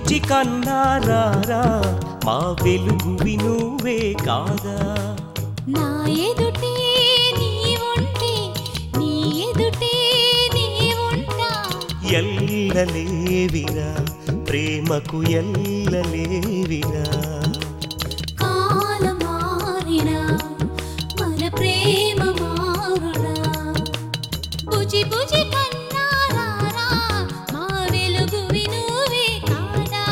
బుజ్జి కన్నారారా మా వెలుగువి నువ్వే కాదా నా ఎదుటే నీ ఉంటే నీ ఎదుటే నీ ఉంటా ఎల్లలేవిరా ప్రేమకు ఎల్లలేవిరా కాలం మారినా మన ప్రేమ మారునా బుజి బుజి కన్నారారా మా వెలుగు వినువే కాదా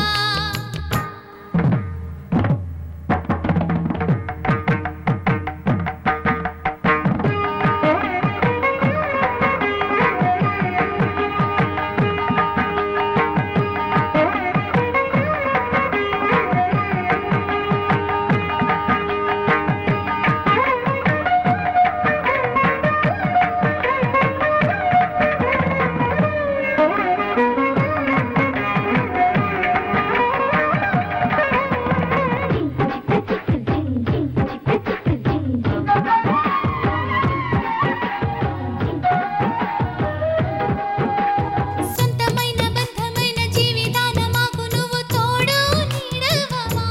సొంతమైన బంధమైన జీవితాన మాకు నువ్వు తోడు నీడవమా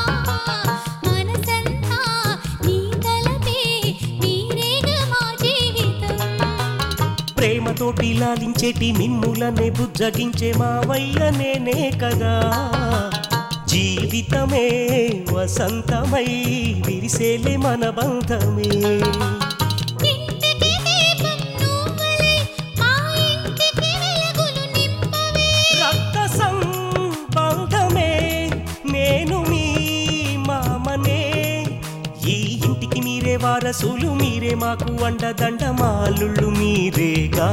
మనసంతా నీ తలపే మీరేగా మా జీవితం ప్రేమతోటి లాలించేటి మిమ్ములనే బుజ్జగించే మావయ్య నేనే కదా జీవితమే వసంతమై విరిసేలే మన బంధమే ఇంటికి దీపం నువ్వలే మా ఇంటికి వెలుగులు నింపవే రక్త సంబంధమే నేను మీ మామనే ఈ ఇంటికి మీరే వారసులు మీరే మాకు అండదండ మాలుళ్ళు మీరేగా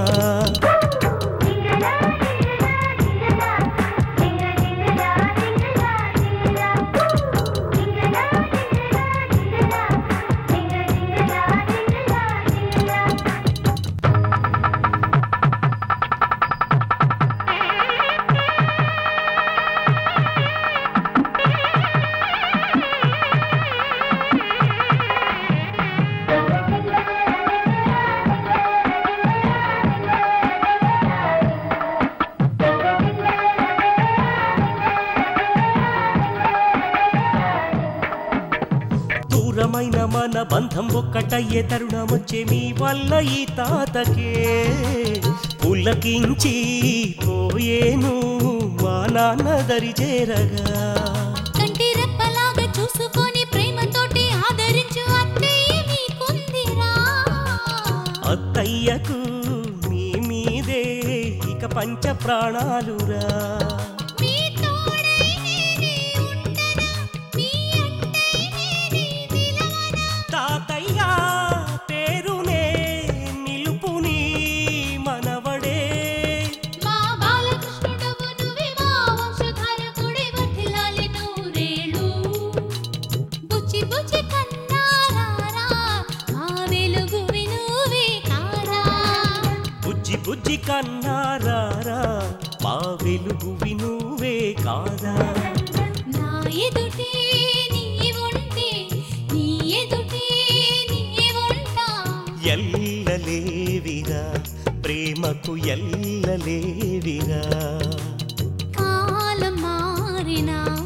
దూరమైన మన బంధం ఒక్కటయ్యే తరుణం వచ్చే మీ వల్ల ఈ తాతకే పులకించి పోయేను మా నాన్న దరి చేరగా కంటి రెప్పలాగా చూసుకొని ప్రేమతోటి ఆదరించు అత్తయ్య మీకుందిరా అత్తయ్యకు మీ మీదే ఇక పంచ ప్రాణాలురా మీ తోడై నేనే ఉండనా మీ అండై నేనే నిలవనా తాతయ్య పేరునే నిలుపుని మనవడే మా బాలకృష్ణుడవు నువ్వే మా వంశధారకుడే వర్ధిల్లాలి నూరేళ్ళు బుచ్చి బుచ్చి కన్నారారా మా వెలుగు వినువే కారా బుజ్జి బుజ్జి కన్నారారా మా వెలుగు వినువే కాదా నా ఎదుటే నీ ఉంటే నీ ఎదుటే నీ ఉంటా ఎల్లలేవిరా ప్రేమకు ఎల్లలేవిరా కాలం మారినా